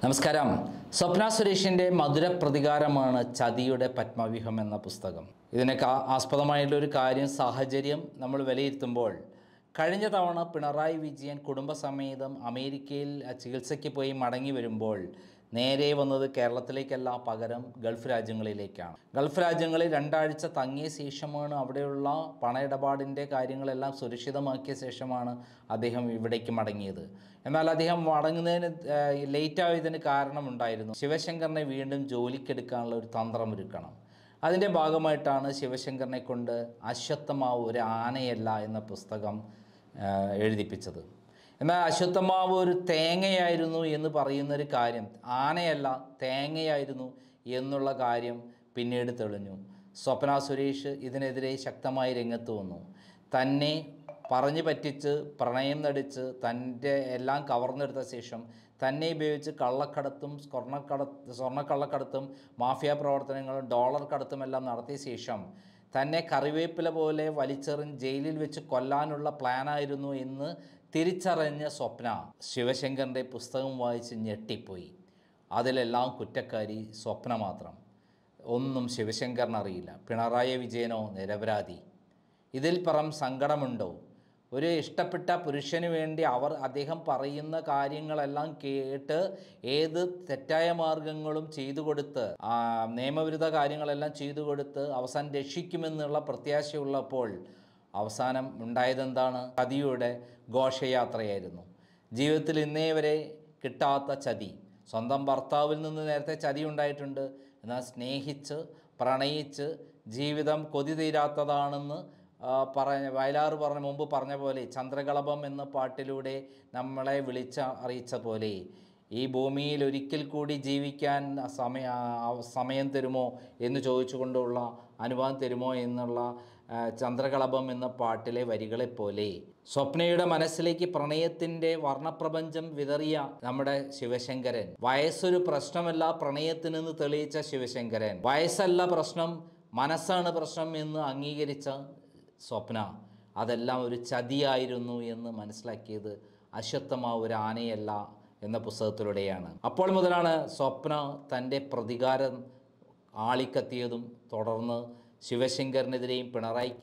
നമസ്കാരം സ്വപ്ന സുരേഷിൻ്റെ മധുര പ്രതികാരമാണ് ചതിയുടെ പത്മവ്യൂഹം എന്ന പുസ്തകം ഇതിനൊക്കെ ആ- ആസ്പദമായിട്ടുള്ള ഒരു കാര്യം സാഹചര്യം നമ്മൾ വിലയിരുത്തുമ്പോൾ കഴിഞ്ഞ തവണ പിണറായി വിജയൻ കുടുംബസമേതം അമേരിക്കയിൽ ചികിത്സയ്ക്ക് പോയി മടങ്ങി വരുമ്പോൾ നേരെ വന്നത് കേരളത്തിലേക്കല്ല പകരം ഗൾഫ് രാജ്യങ്ങളിലേക്കാണ് ഗൾഫ് രാജ്യങ്ങളിൽ രണ്ടാഴ്ച തങ്ങിയ ശേഷമാണ് അവിടെയുള്ള പണയിടപാടിൻ്റെ കാര്യങ്ങളെല്ലാം സുരക്ഷിതമാക്കിയ ശേഷമാണ് അദ്ദേഹം ഇവിടേക്ക് മടങ്ങിയത് എന്നാൽ അദ്ദേഹം മടങ്ങുന്നതിന് ലേറ്റ് ആയതിന് കാരണമുണ്ടായിരുന്നു ശിവശങ്കറിനെ വീണ്ടും ജോലിക്കെടുക്കാനുള്ള ഒരു തന്ത്രമൊരുക്കണം അതിൻ്റെ ഭാഗമായിട്ടാണ് ശിവശങ്കറിനെ കൊണ്ട് അശ്വത്ഥമാവ് ഒരു ആനയല്ല എന്ന പുസ്തകം ആ, എഴുതിപ്പിച്ചത് എന്നാൽ അശ്വത്ഥമാവ് ഒരു തേങ്ങയായിരുന്നു എന്ന് പറയുന്നൊരു കാര്യം ആനയല്ല തേങ്ങയായിരുന്നു എന്നുള്ള കാര്യം പിന്നീട് തെളിഞ്ഞു സ്വപ്ന സുരേഷ് ഇതിനെതിരെ ശക്തമായി രംഗത്ത് വന്നു തന്നെ പറഞ്ഞു പറ്റിച്ച് പ്രണയം നടിച്ച് തൻ്റെ എല്ലാം കവർന്നെടുത്ത ശേഷം തന്നെ ഉപയോഗിച്ച് കള്ളക്കടത്തും സ്വർണ്ണക്കട സ്വർണ്ണക്കള്ളക്കടത്തും മാഫിയ പ്രവർത്തനങ്ങളും ഡോളർ കടത്തുമെല്ലാം നടത്തിയ ശേഷം തന്നെ കറിവേപ്പില പോലെ വലിച്ചെറിഞ്ഞ് ജയിലിൽ വെച്ച് കൊല്ലാനുള്ള പ്ലാനായിരുന്നു എന്ന് തിരിച്ചറിഞ്ഞ സ്വപ്ന ശിവശങ്കറിൻ്റെ പുസ്തകം വായിച്ച് ഞെട്ടിപ്പോയി അതിലെല്ലാം കുറ്റക്കാരി സ്വപ്ന മാത്രം ഒന്നും ശിവശങ്കറിനറിയില്ല പിണറായി വിജയനോ നിരപരാധി ഇതിൽ പറം സങ്കടമുണ്ടോ ഒരു ഇഷ്ടപ്പെട്ട പുരുഷന് വേണ്ടി അവർ അദ്ദേഹം പറയുന്ന കാര്യങ്ങളെല്ലാം കേട്ട് ഏത് തെറ്റായ മാർഗങ്ങളും ചെയ്തു കൊടുത്ത് ആ, നിയമവിരുദ്ധ കാര്യങ്ങളെല്ലാം ചെയ്തു കൊടുത്ത് അവസാനം രക്ഷിക്കുമെന്നുള്ള പ്രത്യാശയുള്ളപ്പോൾ അവസാനം ഉണ്ടായതെന്താണ് ചതിയുടെ ഘോഷയാത്രയായിരുന്നു ജീവിതത്തിൽ ഇന്നേ വരെ കിട്ടാത്ത ചതി സ്വന്തം ഭർത്താവിൽ നിന്ന് നേരത്തെ ചതി ഉണ്ടായിട്ടുണ്ട് എന്നാൽ സ്നേഹിച്ച് പ്രണയിച്ച് ജീവിതം കൊതി തീരാത്തതാണെന്ന് ആ, പറഞ്ഞ വയലാർ പറഞ്ഞ മുമ്പ് പറഞ്ഞ പോലെ ചന്ദ്രകളഭം എന്ന പാട്ടിലൂടെ നമ്മളെ വിളിച്ച അറിയിച്ച പോലെ ഈ ഭൂമിയിൽ ഒരിക്കൽ കൂടി ജീവിക്കാൻ സമയ ആ, സമയം തരുമോ എന്ന് ചോദിച്ചുകൊണ്ടുള്ള അനുവാദം തരുമോ എന്നുള്ള ആ, ചന്ദ്രകളഭം എന്ന പാട്ടിലെ വരികളെപ്പോലെ സ്വപ്നയുടെ മനസ്സിലേക്ക് പ്രണയത്തിൻ്റെ വർണ്ണപ്രപഞ്ചം വിതറിയ നമ്മുടെ ശിവശങ്കരൻ വയസ്സൊരു പ്രശ്നമല്ല പ്രണയത്തിനെന്ന് തെളിയിച്ച ശിവശങ്കരൻ വയസ്സല്ല പ്രശ്നം മനസ്സാണ് പ്രശ്നം എന്ന് അംഗീകരിച്ച സ്വപ്ന അതെല്ലാം ഒരു ചതിയായിരുന്നു എന്ന് മനസ്സിലാക്കിയത് അശ്വത്ഥമാവ് ഒരു ആനയല്ല എന്ന പുസ്തകത്തിലൂടെയാണ് അപ്പോൾ മുതലാണ് സ്വപ്ന തൻ്റെ പ്രതികാരം ആളിക്കത്തിയതും തുടർന്ന് ശിവശങ്കറിനെതിരെയും പിണറായി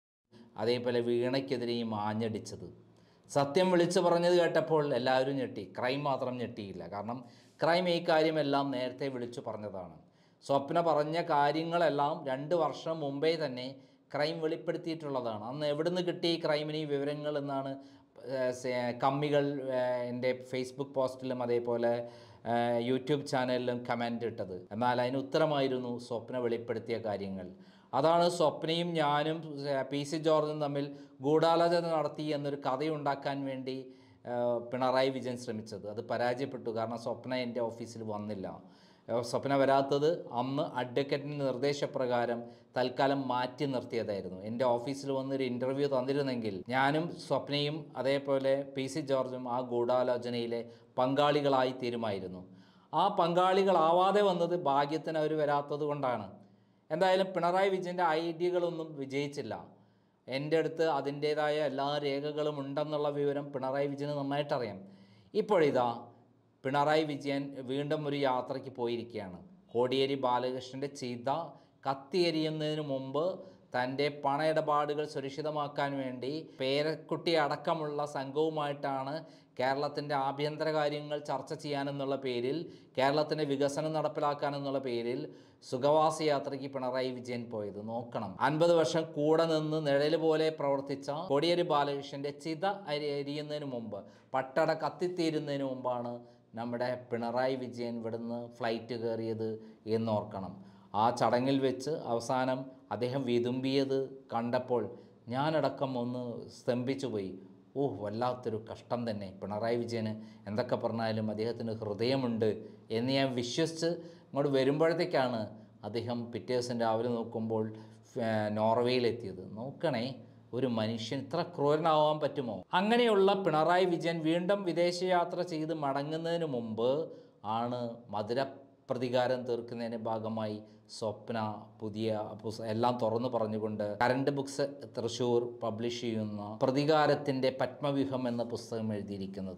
അതേപോലെ വീണയ്ക്കെതിരെയും ആഞ്ഞടിച്ചത് സത്യം വിളിച്ചു പറഞ്ഞത് കേട്ടപ്പോൾ എല്ലാവരും ഞെട്ടി ക്രൈം മാത്രം ഞെട്ടിയില്ല കാരണം ക്രൈം ഈ കാര്യമെല്ലാം നേരത്തെ വിളിച്ചു പറഞ്ഞതാണ് സ്വപ്ന പറഞ്ഞ കാര്യങ്ങളെല്ലാം രണ്ട് വർഷം മുമ്പേ തന്നെ ക്രൈം വെളിപ്പെടുത്തിയിട്ടുള്ളതാണ് അന്ന് എവിടുന്ന് കിട്ടി ഈ ക്രൈമിന് ഈ വിവരങ്ങൾ എന്നാണ് ഏഹ്, സെ- കമ്മികൾ ഏഹ്, എൻ്റെ ഫേസ്ബുക്ക് പോസ്റ്റിലും അതേപോലെ ഏഹ്, യൂട്യൂബ് ചാനലിലും കമൻ്റ് ഇട്ടത് എന്നാൽ അതിന് ഉത്തരമായിരുന്നു സ്വപ്ന വെളിപ്പെടുത്തിയ കാര്യങ്ങൾ അതാണ് സ്വപ്നയും ഞാനും ഏഹ്, പി സി ജോർജും തമ്മിൽ ഗൂഢാലോചന നടത്തി എന്നൊരു കഥയുണ്ടാക്കാൻ വേണ്ടി ഏഹ്, പിണറായി വിജയൻ ശ്രമിച്ചത് അത് പരാജയപ്പെട്ടു കാരണം സ്വപ്ന എൻ്റെ ഓഫീസിൽ വന്നില്ല ഏഹ്, സ്വപ്ന വരാത്തത് അന്ന് അഡ്വക്കറ്റിൻ്റെ നിർദ്ദേശപ്രകാരം തൽക്കാലം മാറ്റി നിർത്തിയതായിരുന്നു എൻ്റെ ഓഫീസിൽ വന്നൊരു ഇൻ്റർവ്യൂ തന്നിരുന്നെങ്കിൽ ഞാനും സ്വപ്നയും അതേപോലെ പി സി ജോർജും ആ ഗൂഢാലോചനയിലെ പങ്കാളികളായി തീരുമായിരുന്നു ആ പങ്കാളികളാവാതെ വന്നത് ഭാഗ്യത്തിന് അവർ വരാത്തത് കൊണ്ടാണ് എന്തായാലും പിണറായി വിജയൻ്റെ ഐഡിയകളൊന്നും വിജയിച്ചില്ല എൻ്റെ അടുത്ത് അതിൻ്റേതായ എല്ലാ രേഖകളും ഉണ്ടെന്നുള്ള വിവരം പിണറായി വിജയന് നന്നായിട്ടറിയാം ഇപ്പോഴിതാ പിണറായി വിജയൻ വീണ്ടും ഒരു യാത്രയ്ക്ക് പോയിരിക്കുകയാണ് കോടിയേരി ബാലകൃഷ്ണൻ്റെ ചിത കത്തിയെരിയുന്നതിന് മുമ്പ് തൻ്റെ പണയിടപാടുകൾ സുരക്ഷിതമാക്കാൻ വേണ്ടി പേരക്കുട്ടി അടക്കമുള്ള സംഘവുമായിട്ടാണ് കേരളത്തിൻ്റെ ആഭ്യന്തര കാര്യങ്ങൾ ചർച്ച ചെയ്യാനെന്നുള്ള പേരിൽ കേരളത്തിൻ്റെ വികസനം നടപ്പിലാക്കാനെന്നുള്ള പേരിൽ സുഖവാസ യാത്രയ്ക്ക് പിണറായി വിജയൻ പോയത് നോക്കണം അൻപത് വർഷം കൂടെ നിന്ന് നിഴല് പോലെ പ്രവർത്തിച്ച കോടിയേരി ബാലകൃഷ്ണൻ്റെ ചിത അരി എരിയുന്നതിന് മുമ്പ് പട്ടട കത്തിത്തീരുന്നതിന് മുമ്പാണ് നമ്മുടെ പിണറായി വിജയൻ ഇവിടുന്ന് ഫ്ലൈറ്റ് കയറിയത് എന്നോർക്കണം ആ ചടങ്ങിൽ വെച്ച് അവസാനം അദ്ദേഹം വിതുമ്പിയത് കണ്ടപ്പോൾ ഞാനടക്കം ഒന്ന് സ്തംഭിച്ചു പോയി ഓ വല്ലാത്തൊരു കഷ്ടം തന്നെ പിണറായി വിജയന് എന്തൊക്കെ പറഞ്ഞാലും അദ്ദേഹത്തിന് ഹൃദയമുണ്ട് എന്ന് ഞാൻ വിശ്വസിച്ച് ഇങ്ങോട്ട് വരുമ്പോഴത്തേക്കാണ് അദ്ദേഹം പിറ്റേ ദിവസം രാവിലെ നോക്കുമ്പോൾ ഫ- നോർവേയിലെത്തിയത് നോക്കണേ ഒരു മനുഷ്യൻ ഇത്ര ക്രൂരനാവാൻ പറ്റുമോ അങ്ങനെയുള്ള പിണറായി വിജയൻ വീണ്ടും വിദേശയാത്ര ചെയ്ത് മടങ്ങുന്നതിന് മുമ്പ് ആണ് മധുര പ്രതികാരം തീർക്കുന്നതിൻ്റെ ഭാഗമായി സ്വപ്ന പുതിയ പുസ്ത- എല്ലാം തുറന്നു പറഞ്ഞുകൊണ്ട് കറണ്ട് ബുക്സ് തൃശ്ശൂർ പബ്ലിഷ് ചെയ്യുന്ന പ്രതികാരത്തിൻ്റെ പത്മവ്യൂഹം എന്ന പുസ്തകം എഴുതിയിരിക്കുന്നത്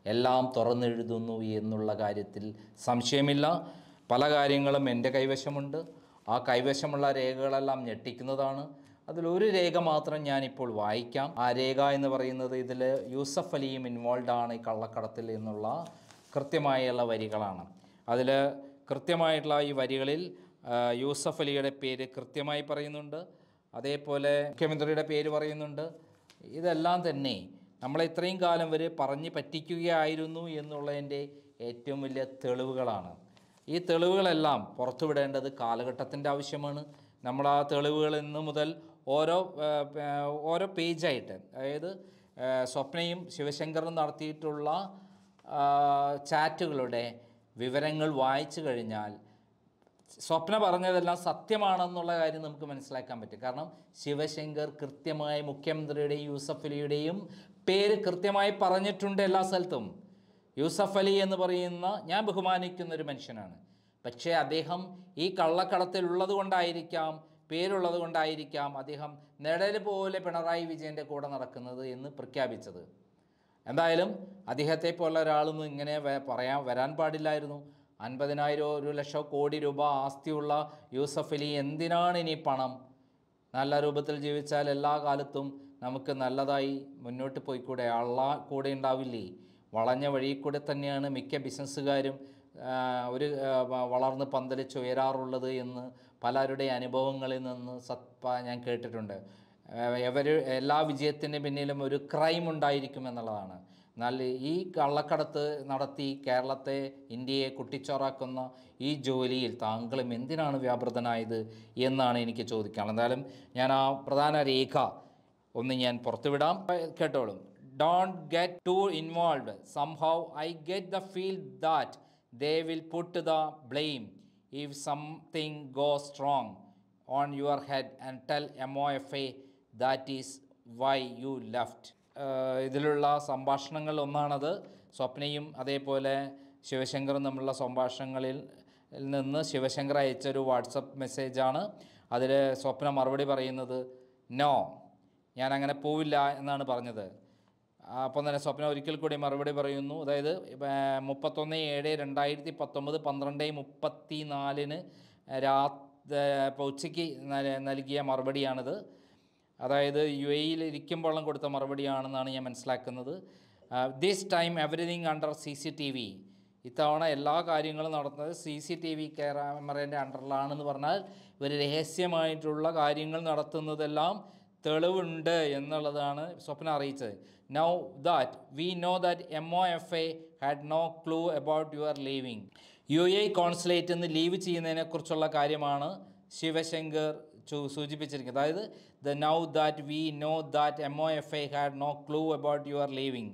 എല്ലാം തുറന്നെഴുതുന്നു എന്നുള്ള കാര്യത്തിൽ സംശയമില്ല പല കാര്യങ്ങളും എൻ്റെ കൈവശമുണ്ട് ആ കൈവശമുള്ള രേഖകളെല്ലാം ഞെട്ടിക്കുന്നതാണ് അതിലൊരു രേഖ മാത്രം ഞാനിപ്പോൾ വായിക്കാം ആ രേഖ എന്ന് പറയുന്നത് ഇതിൽ യൂസഫ് അലിയും ഇൻവോൾവ് ആണ് ഈ കള്ളക്കടത്തിൽ എന്നുള്ള കൃത്യമായുള്ള വരികളാണ് അതിൽ കൃത്യമായിട്ടുള്ള ഈ വരികളിൽ ആ, യൂസഫ് അലിയുടെ പേര് കൃത്യമായി പറയുന്നുണ്ട് അതേപോലെ മുഖ്യമന്ത്രിയുടെ പേര് പറയുന്നുണ്ട് ഇതെല്ലാം തന്നെ നമ്മളെ ഇത്രയും കാലം വരെ പറഞ്ഞു പറ്റിക്കുകയായിരുന്നു എന്നുള്ളതിൻ്റെ ഏറ്റവും വലിയ തെളിവുകളാണ് ഈ തെളിവുകളെല്ലാം പുറത്തുവിടേണ്ടത് കാലഘട്ടത്തിൻ്റെ ആവശ്യമാണ് നമ്മൾ ആ തെളിവുകൾ ഇന്ന് മുതൽ ഓരോ ആ, ആ, ഓരോ പേജായിട്ട് അതായത് ആ, സ്വപ്നയും ശിവശങ്കറും നടത്തിയിട്ടുള്ള ആ, ചാറ്റുകളുടെ വിവരങ്ങൾ വായിച്ചു കഴിഞ്ഞാൽ സ്വപ്ന പറഞ്ഞതെല്ലാം സത്യമാണെന്നുള്ള കാര്യം നമുക്ക് മനസ്സിലാക്കാൻ പറ്റും കാരണം ശിവശങ്കർ കൃത്യമായി മുഖ്യമന്ത്രിയുടെയും യൂസഫ് അലിയുടെയും പേര് കൃത്യമായി പറഞ്ഞിട്ടുണ്ട് എല്ലാ സ്ഥലത്തും യൂസഫ് അലി എന്ന് പറയുന്ന ഞാൻ ബഹുമാനിക്കുന്ന ഒരു മനുഷ്യനാണ് പക്ഷേ അദ്ദേഹം ഈ കള്ളക്കടത്തിൽ ഉള്ളത് കൊണ്ടായിരിക്കാം പേരുള്ളത് കൊണ്ടായിരിക്കാം അദ്ദേഹം നിഴൽ പോലെ പിണറായി വിജയൻ്റെ കൂടെ നടക്കുന്നത് എന്ന് പ്രഖ്യാപിച്ചത് എന്തായാലും അദ്ദേഹത്തെ പോലെ ഒരാളൊന്നും ഇങ്ങനെ വ- പറയാൻ വരാൻ പാടില്ലായിരുന്നു അൻപതിനായിരം ഒരു ലക്ഷം കോടി രൂപ ആസ്തിയുള്ള യൂസഫ് അലി എന്തിനാണ് ഇനി പണം നല്ല രൂപത്തിൽ ജീവിച്ചാൽ എല്ലാ കാലത്തും നമുക്ക് നല്ലതായി മുന്നോട്ട് പോയിക്കൂടെ അള്ള കൂടെ ഉണ്ടാവില്ലേ വളഞ്ഞ വഴി കൂടെ തന്നെയാണ് മിക്ക ബിസിനസ്സുകാരും ആ, ഒരു ആ, വ- വളർന്ന് പന്തലിച്ച് ഉയരാറുള്ളത് എന്ന് പലരുടെ അനുഭവങ്ങളിൽ നിന്ന് സത്പ ഞാൻ കേട്ടിട്ടുണ്ട് എവർ എല്ലാ വിജയത്തിൻ്റെ പിന്നിലും ഒരു ക്രൈം ഉണ്ടായിരിക്കും എന്നുള്ളതാണ് എന്നാൽ ഈ കള്ളക്കടത്ത് നടത്തി കേരളത്തെ ഇന്ത്യയെ കുട്ടിച്ചോറാക്കുന്ന ഈ ജോലിയിൽ താങ്കളും എന്തിനാണ് വ്യാപൃതനായത് എന്നാണ് എനിക്ക് ചോദിക്കാനുള്ളത് എന്തായാലും ഞാൻ ആ പ്രധാന രേഖ ഒന്ന് ഞാൻ പുറത്തുവിടാം കേട്ടോളും don't get to involve somehow I get the feel that they will put the blame if something go strong on your head and tell M O F A that is why you left ഇതിലുള്ള സംഭാഷണങ്ങൾ ഒന്നാണത് സ്വപ്നയും അതേപോലെ ശിവശങ്കറും തമ്മിലുള്ള സംഭാഷണങ്ങളിൽ നിന്ന് Sivasankar അയച്ചൊരു WhatsApp മെസ്സേജാണ് അതിൽ സ്വപ്ന മറുപടി പറയുന്നത് no ഞാൻ അങ്ങനെ പോവില്ല എന്നാണ് പറഞ്ഞത് അപ്പം തന്നെ സ്വപ്ന ഒരിക്കൽ കൂടി മറുപടി പറയുന്നു അതായത് ഏർ, മുപ്പത്തൊന്ന് ഏഴ് രണ്ടായിരത്തി പത്തൊമ്പത് പന്ത്രണ്ട് മുപ്പത്തി നാലിന് രാത് ഇപ്പോൾ ഉച്ചയ്ക്ക് നൽ- നൽകിയ മറുപടിയാണിത് അതായത് യു എയിൽ ഇരിക്കുമ്പോഴും കൊടുത്ത മറുപടിയാണെന്നാണ് ഞാൻ മനസ്സിലാക്കുന്നത് this time everything under C C T V ഇത്തവണ എല്ലാ കാര്യങ്ങളും നടത്തുന്നത് സി സി ടി വി ക്യാമറേൻ്റെ അണ്ടറിലാണെന്ന് പറഞ്ഞാൽ ഇവർ രഹസ്യമായിട്ടുള്ള കാര്യങ്ങൾ നടത്തുന്നതെല്ലാം തെളിവുണ്ട് എന്നുള്ളതാണ് സ്വപ്ന അറിയിച്ചത് now that we know that M O F A had no clue about your leaving U A consulate നിന്ന് ലീവ് ചെയ്യുന്നതിനെക്കുറിച്ചുള്ള കാര്യമാണ് ശിവശങ്കർ ചു- സൂചിപ്പിച്ചിരിക്കുന്നത് അതായത് the now that we know that M O F A had no clue about your leaving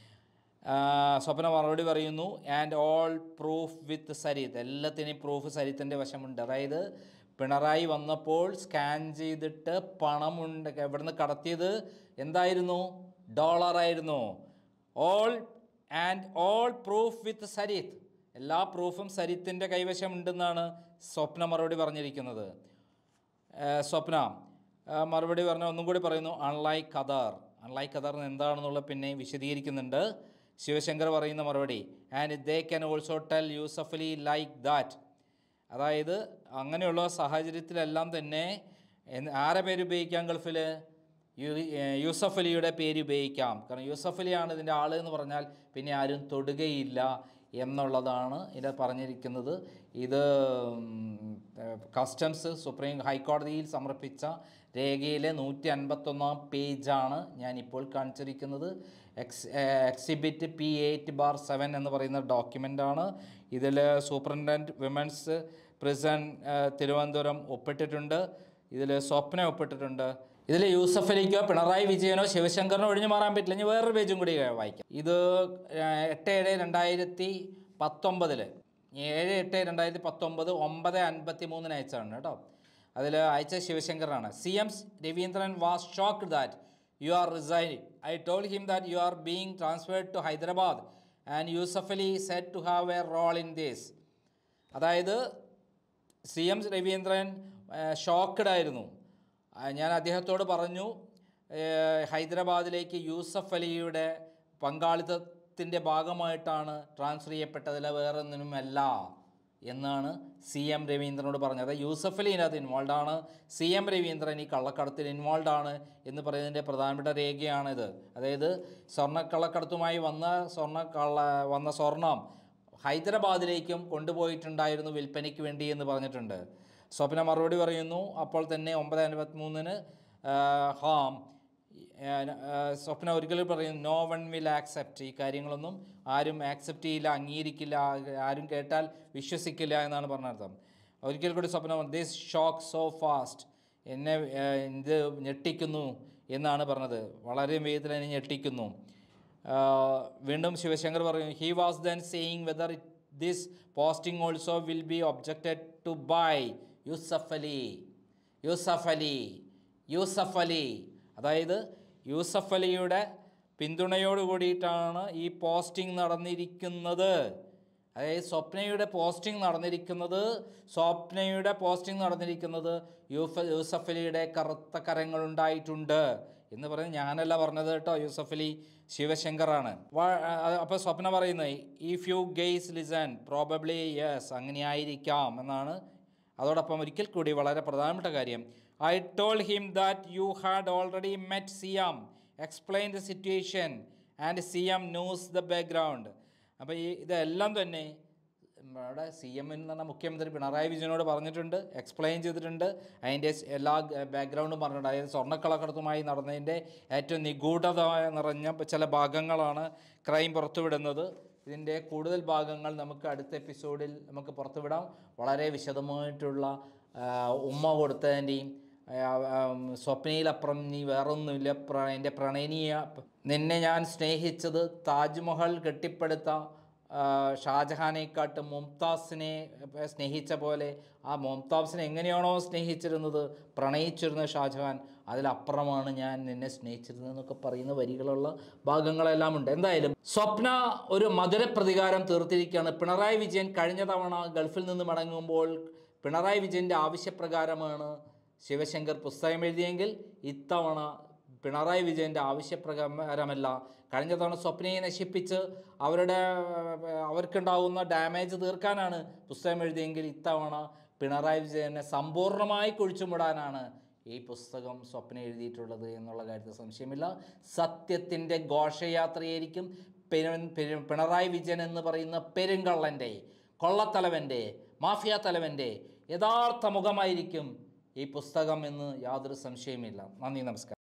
Swapna മറുപടി പറയുന്നു and all proof with Sarith എല്ലാത്തിനും പ്രൂഫ് സരിത്തിൻ്റെ വശമുണ്ട് അതായത് പിണറായി വന്നപ്പോൾ സ്കാൻ ചെയ്തിട്ട് പണമുണ്ട് എവിടുന്ന് കടത്തിയത് എന്തായിരുന്നു ഡോളറായിരുന്നു all and all proof with Sarith എല്ലാ പ്രൂഫും സരിത്തിൻ്റെ കൈവശമുണ്ടെന്നാണ് സ്വപ്ന മറുപടി പറഞ്ഞിരിക്കുന്നത് ഏഹ് സ്വപ്ന ഏഹ് മറുപടി പറഞ്ഞ ഒന്നും കൂടി പറയുന്നു അൺലൈക്ക് ഖദർ അൺലൈക്ക് ഖദർ എന്താണെന്നുള്ളത് പിന്നെ വിശദീകരിക്കുന്നുണ്ട് ശിവശങ്കർ പറയുന്ന മറുപടി and they can also tell Yusuf Ali like that അതായത് അങ്ങനെയുള്ള സാഹചര്യത്തിലെല്ലാം തന്നെ എന്ന് ആരെ പേര് ഉപയോഗിക്കാം ഗൾഫിൽ യു- ഏഹ് യൂസഫ് അലിയുടെ പേര് ഉപയോഗിക്കാം കാരണം യൂസഫ് അലിയാണ് ഇതിൻ്റെ ആൾ എന്ന് പറഞ്ഞാൽ പിന്നെ ആരും തൊടുകയില്ല എന്നുള്ളതാണ് ഇത് പറഞ്ഞിരിക്കുന്നത് ഇത് ഉം, ഏഹ്, കസ്റ്റംസ് സുപ്രീം ഹൈക്കോടതിയിൽ സമർപ്പിച്ച രേഖയിലെ നൂറ്റി അൻപത്തൊന്നാം പേജാണ് ഞാനിപ്പോൾ കാണിച്ചിരിക്കുന്നത് ex uh, exhibit P eight bar seven എന്ന് പറയുന്ന ഡോക്യുമെൻ്റാണ് ഇതിൽ superintendent women's prison uh, Thiruvananthapuram ഒപ്പിട്ടിട്ടുണ്ട് ഇതിൽ സ്വപ്ന ഒപ്പിട്ടിട്ടുണ്ട് ഇതിൽ യൂസഫ് അലിക്കോ പിണറായി വിജയനോ ശിവശങ്കറിനോ ഒഴിഞ്ഞു മാറാൻ പറ്റില്ല ഇനി വേറൊരു പേജും കൂടി വായിക്കാം ഇത് ഏഹ്, എട്ട് ഏഴ് രണ്ടായിരത്തി പത്തൊമ്പതിൽ ഏഴ് എട്ട് രണ്ടായിരത്തി പത്തൊമ്പത് ഒമ്പത് അൻപത്തി മൂന്നിന് അയച്ചതാണ് കേട്ടോ അതിൽ അയച്ച ശിവശങ്കറാണ് C M Raveendran was shocked that you are resigning I told him that you are being transferred to Hyderabad and Yusuf Ali set to have a role in this അതായത് സി എം രവീന്ദ്രൻ ഷോക്ക്ഡ് ആയിരുന്നു ആ, ഞാൻ അദ്ദേഹത്തോട് പറഞ്ഞു ഏഹ്, ഹൈദരാബാദിലേക്ക് യൂസഫ് അലിയുടെ പങ്കാളിത്ത പുസ്തകത്തിൻ്റെ ഭാഗമായിട്ടാണ് ട്രാൻസ്ഫർ ചെയ്യപ്പെട്ടതിൽ വേറെ ഒന്നിനുമല്ല എന്നാണ് സി എം രവീന്ദ്രനോട് പറഞ്ഞത് യൂസഫ് അലി ഇതിനകത്ത് ഇൻവോൾവ് ആണ് സി എം രവീന്ദ്രൻ ഈ കള്ളക്കടത്തിൽ ഇൻവോൾവ് ആണ് എന്ന് പറയുന്നതിൻ്റെ പ്രധാനപ്പെട്ട രേഖയാണിത് അതായത് സ്വർണ്ണക്കള്ളക്കടത്തുമായി വന്ന സ്വർണ്ണ കള്ള വന്ന സ്വർണം ഹൈദരാബാദിലേക്കും കൊണ്ടുപോയിട്ടുണ്ടായിരുന്നു വിൽപ്പനയ്ക്ക് വേണ്ടി എന്ന് പറഞ്ഞിട്ടുണ്ട് സ്വപ്ന മറുപടി പറയുന്നു അപ്പോൾ തന്നെ ഒമ്പത് അൻപത്തിമൂന്നിന് ഹാം സ്വപ്ന ഒരിക്കലും പറയും നോ വൺ വിൽ ആക്സെപ്റ്റ് ഈ കാര്യങ്ങളൊന്നും ആരും ആക്സെപ്റ്റ് ചെയ്യില്ല അംഗീകരിക്കില്ല ആരും കേട്ടാൽ വിശ്വസിക്കില്ല എന്നാണ് പറഞ്ഞർത്ഥം ഒരിക്കൽ കൂടി Swapna this shock so fast എന്നെ ആ, ഇത് ഞെട്ടിക്കുന്നു എന്നാണ് പറഞ്ഞത് വളരെ വേഗത്തിൽ എന്നെ ഞെട്ടിക്കുന്നു ആ, വീണ്ടും ശിവശങ്കർ പറയും he was then saying whether this posting also will be objected to by Yusuf Ali Yusuf Ali Yusuf Ali അതായത് യൂസഫ് അലിയുടെ പിന്തുണയോട് കൂടിയിട്ടാണ് ഈ പോസ്റ്റിംഗ് നടന്നിരിക്കുന്നത് അതായത് സ്വപ്നയുടെ പോസ്റ്റിംഗ് നടന്നിരിക്കുന്നത് സ്വപ്നയുടെ പോസ്റ്റിംഗ് നടന്നിരിക്കുന്നത് യൂഫ യൂസഫ് അലിയുടെ കറുത്ത കരങ്ങളുണ്ടായിട്ടുണ്ട് എന്ന് പറയുന്നത് ഞാനല്ല പറഞ്ഞത് കേട്ടോ യൂസഫ് അലി ശിവശങ്കറാണ് അപ്പോൾ സ്വപ്ന പറയുന്നത് if you guys listen probably yes അങ്ങനെയായിരിക്കാം എന്നാണ് അതോടൊപ്പം ഒരിക്കൽ കൂടി വളരെ പ്രധാനപ്പെട്ട കാര്യം I told him that you had already met C M explain the situation and C M knows the background അപ്പോൾ ഈ ഇതെല്ലാം തന്നെ നമ്മുടെ സി എം എന്ന് പറഞ്ഞ മുഖ്യമന്ത്രി പിണറായി വിജയനോട് പറഞ്ഞിട്ടുണ്ട് എക്സ്പ്ലെയിൻ ചെയ്തിട്ടുണ്ട് അതിൻ്റെ സ് എല്ലാ ബാക്ക്ഗ്രൗണ്ടും പറഞ്ഞിട്ടുണ്ട് അതായത് സ്വർണ്ണക്കള്ളക്കടത്തുമായി നടന്നതിൻ്റെ ഏറ്റവും നിഗൂഢത നിറഞ്ഞ ചില ഭാഗങ്ങളാണ് ക്രൈം പുറത്തുവിടുന്നത് ഇതിൻ്റെ കൂടുതൽ ഭാഗങ്ങൾ നമുക്ക് അടുത്ത എപ്പിസോഡിൽ നമുക്ക് പുറത്തുവിടാം വളരെ വിശദമായിട്ടുള്ള ആ, ഉമ്മ കൊടുത്തതിൻ്റെയും സ്വപ്നയിലപ്പുറം നീ വേറൊന്നുമില്ല പ്ര എൻ്റെ പ്രണയനീയ നിന്നെ ഞാൻ സ്നേഹിച്ചത് താജ്മഹൽ കെട്ടിപ്പടുത്ത ആ, ഷാജഹാനെക്കാട്ട് മുംതാസിനെ സ്നേഹിച്ച പോലെ ആ മുംതാസിനെ എങ്ങനെയാണോ സ്നേഹിച്ചിരുന്നത് പ്രണയിച്ചിരുന്നത് ഷാജഹാൻ അതിലപ്പുറമാണ് ഞാൻ നിന്നെ സ്നേഹിച്ചിരുന്നത് എന്നൊക്കെ പറയുന്ന വരികളുള്ള ഭാഗങ്ങളെല്ലാം ഉണ്ട് എന്തായാലും സ്വപ്ന ഒരു മധുര പ്രതികാരം തീർത്തിരിക്കുകയാണ് പിണറായി വിജയൻ കഴിഞ്ഞ തവണ ഗൾഫിൽ നിന്ന് മടങ്ങുമ്പോൾ പിണറായി വിജയൻ്റെ ആവശ്യപ്രകാരമാണ് ശിവശങ്കർ പുസ്തകം എഴുതിയെങ്കിൽ ഇത്തവണ പിണറായി വിജയൻ്റെ ആവശ്യപ്രകാരമല്ല കഴിഞ്ഞ തവണ സ്വപ്നയെ നശിപ്പിച്ച് അവരുടെ ഏർ, അവർക്കുണ്ടാകുന്ന ഡാമേജ് തീർക്കാനാണ് പുസ്തകം എഴുതിയെങ്കിൽ ഇത്തവണ പിണറായി വിജയനെ സമ്പൂർണ്ണമായി കുഴിച്ചുമൂടാനാണ് ഈ പുസ്തകം സ്വപ്ന എഴുതിയിട്ടുള്ളത് എന്നുള്ള കാര്യത്തിൽ സംശയമില്ല സത്യത്തിൻ്റെ ഘോഷയാത്രയായിരിക്കും പിര- പിര- പിണറായി വിജയൻ എന്ന് പറയുന്ന പെരുങ്കള്ളൻ്റെ കൊള്ളത്തലവൻ്റെ മാഫിയ തലവൻ്റെ യഥാർത്ഥ മുഖമായിരിക്കും ഈ പുസ്തകം എന്ന് യാതൊരു സംശയമില്ല നന്ദി നമസ്കാരം